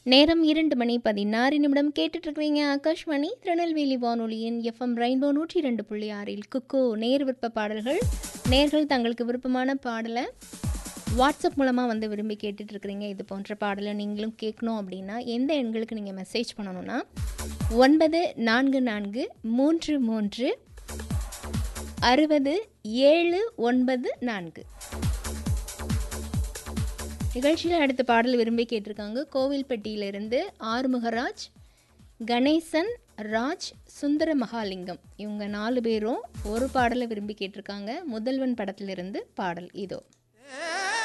நேரம் இரண்டு மணி பதினாறு நிமிடம் கேட்டுட்டு இருக்கிறீங்க ஆகாஷ்வாணி திருநெல்வேலி வானொலியின் எஃப்எம் ரெயின்போ நூற்றி ரெண்டு புள்ளி ஆறில் குக்கோ நேர் விருப்ப பாடல்கள் நேர்கள் தங்களுக்கு விருப்பமான பாடலை வாட்ஸ்அப் மூலமாக வந்து விரும்பி கேட்டுட்டு இருக்கிறீங்க இது போன்ற பாடலை நீங்களும் கேட்கணும் அப்படின்னா எந்த எண்களுக்கு நீங்கள் மெசேஜ் பண்ணணும்னா ஒன்பது நான்கு நான்கு மூன்று மூன்று அறுபது ஏழு ஒன்பது நான்கு நிகழ்ச்சியில் அடுத்த பாடல் விரும்பி கேட்டிருக்காங்க கோவில்பட்டியிலிருந்து ஆறுமுகராஜ் கணேசன் ராஜ் சுந்தர மகாலிங்கம் இவங்க நாலு பேரும் ஒரு பாடலை விரும்பி கேட்டிருக்காங்க முதல்வன் படத்திலிருந்து பாடல் இதோ